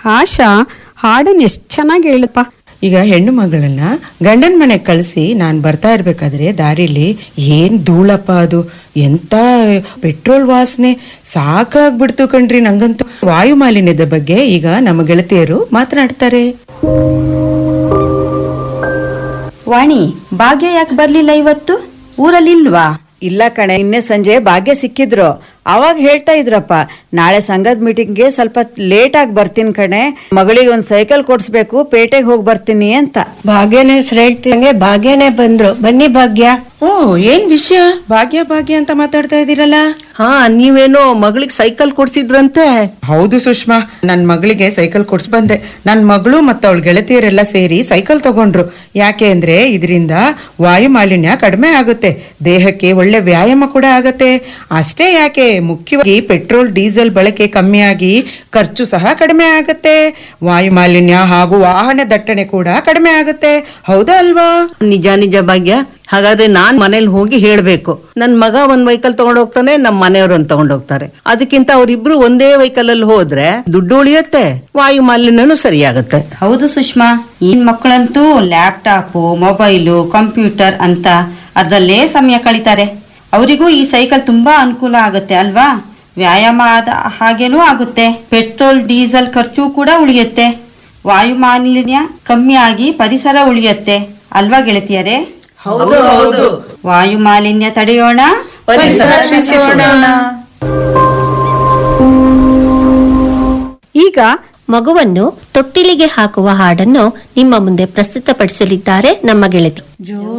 ಆಶಾ ಹಾಡನ್ನ ಎಷ್ಟು ಚೆನ್ನಾಗಿ ಹೇಳಪ್ಪ ಈಗ ಹೆಣ್ಣು ಮಗಳನ್ನ ಗಂಡನ ಮನೆಗೆ ಕಳಿಸಿ ನಾನು ಬರ್ತಾ ಇರ್ಬೇಕಾದ್ರೆ ದಾರಿಲಿ ಏನ್ ಧೂಳಪ್ಪ ಅದು ಎಂತ ಪೆಟ್ರೋಲ್ ವಾಸನೆ ಸಾಕಾಗ್ಬಿಡ್ತು ಕಣ್ರಿ ನಂಗಂತೂ ವಾಯು ಮಾಲಿನ್ಯದ ಬಗ್ಗೆ ಈಗ ನಮ್ಮ ಗೆಳತಿಯರು ಮಾತನಾಡ್ತಾರೆ ವಾಣಿ ಭಾಗ್ಯ ಯಾಕೆ ಬರ್ಲಿಲ್ಲ ಇವತ್ತು ಊರಲ್ಲಿ ಇಲ್ವಾ ಇಲ್ಲ ಕಣೆ ನಿನ್ನೆ ಸಂಜೆ ಭಾಗ್ಯ ಸಿಕ್ಕಿದ್ರು ಅವಾಗ ಹೇಳ್ತಾ ಇದ್ರಪ್ಪ ನಾಳೆ ಸಂಘದ ಮೀಟಿಂಗ್ಗೆ ಸ್ವಲ್ಪ ಲೇಟ್ ಆಗಿ ಬರ್ತೀನಿ ಕಣೆ ಮಗಳಿಗೆ ಒಂದ್ ಸೈಕಲ್ ಕೊಡ್ಸ್ಬೇಕು ಪೇಟೆಗೆ ಹೋಗಿ ಬರ್ತೀನಿ ಅಂತ ಭಾಗ್ಯನೇ ಹೆಸರು ಹೇಳ್ತಿದಂಗೆ ಭಾಗ್ಯನೇ ಬಂದ್ರು ಬನ್ನಿ ಭಾಗ್ಯ ಓ ಏನ್ ವಿಷಯ ಭಾಗ್ಯ ಭಾಗ್ಯ ಅಂತ ಮಾತಾಡ್ತಾ ಇದೀರಲ್ಲ ಹಾ ನೀವೇನೋ ಮಗಳಿಗೆ ಸೈಕಲ್ ಕೊಡ್ಸಿದ್ರಂತೆ ಹೌದು ಸುಷ್ಮಾ ನನ್ ಮಗಳಿಗೆ ಸೈಕಲ್ ಕೊಡ್ಸ್ ಬಂದೆ ನನ್ ಮಗಳು ಮತ್ತು ಅವಳ ಗೆಳತಿಯರೆಲ್ಲ ಸೇರಿ ಸೈಕಲ್ ತಗೊಂಡ್ರು ಯಾಕೆ ಅಂದ್ರೆ ಇದರಿಂದ ವಾಯು ಮಾಲಿನ್ಯ ಕಡಿಮೆ ಆಗುತ್ತೆ ದೇಹಕ್ಕೆ ಒಳ್ಳೆ ವ್ಯಾಯಾಮ ಕೂಡ ಆಗತ್ತೆ ಅಷ್ಟೇ ಯಾಕೆ ಮುಖ್ಯವಾಗಿ ಪೆಟ್ರೋಲ್ ಡೀಸೆಲ್ ಬಳಕೆ ಕಮ್ಮಿಯಾಗಿ ಖರ್ಚು ಸಹ ಕಡಿಮೆ ಆಗತ್ತೆ ವಾಯು ಮಾಲಿನ್ಯ ಹಾಗೂ ವಾಹನ ದಟ್ಟಣೆ ಕೂಡ ಕಡಿಮೆ ಆಗತ್ತೆ ಹೌದಾ ಅಲ್ವಾ ನಿಜ ನಿಜ ಭಾಗ್ಯ ಹಾಗಾದ್ರೆ ನಾನ್ ಮನೇಲಿ ಹೋಗಿ ಹೇಳ್ಬೇಕು ನನ್ ಮಗ ಒಂದ್ ವೆಹಿಕಲ್ ತಗೊಂಡ್ ಹೋಗ್ತಾನೆ ನಮ್ ಮನೆಯವ್ರು ಒಂದ್ ತಗೊಂಡ್ ಹೋಗ್ತಾರೆ ಅದಕ್ಕಿಂತ ಅವ್ರಿಬ್ರು ಒಂದೇ ವೆಹಿಕಲ್ ಅಲ್ಲಿ ಹೋದ್ರೆ ದುಡ್ಡು ಉಳಿಯತ್ತೆ ವಾಯು ಮಾಲಿನ್ಯನೂ ಸರಿಯಾಗತ್ತೆ ಹೌದು ಸುಷ್ಮಾ ಈ ಮಕ್ಕಳಂತೂ ಲ್ಯಾಪ್ಟಾಪು ಮೊಬೈಲು ಕಂಪ್ಯೂಟರ್ ಅಂತ ಅದರಲ್ಲೇ ಸಮಯ ಕಳೀತಾರೆ ಅವರಿಗೂ ಈ ಸೈಕಲ್ ತುಂಬಾ ಅನುಕೂಲ ಆಗುತ್ತೆ ಅಲ್ವಾ ವ್ಯಾಯಾಮ ಆದ ಹಾಗೇನೂ ಆಗುತ್ತೆ ಪೆಟ್ರೋಲ್ ಡೀಸೆಲ್ ಖರ್ಚು ಕೂಡ ಉಳಿಯುತ್ತೆ ವಾಯು ಮಾಲಿನ್ಯ ಕಮ್ಮಿ ಆಗಿ ಪರಿಸರ ಉಳಿಯುತ್ತೆ ಅಲ್ವಾ ಗೆಳತಿಯರೇ ವಾಯು ಮಾಲಿನ್ಯ ತಡೆಯೋಣ ಈಗ ಮಗುವನ್ನು ತೊಟ್ಟಿಲಿಗೆ ಹಾಕುವ ಹಾಡನ್ನು ನಿಮ್ಮ ಮುಂದೆ ಪ್ರಸ್ತುತಪಡಿಸಲಿದ್ದಾರೆ ನಮ್ಮ ಗೆಳತಿ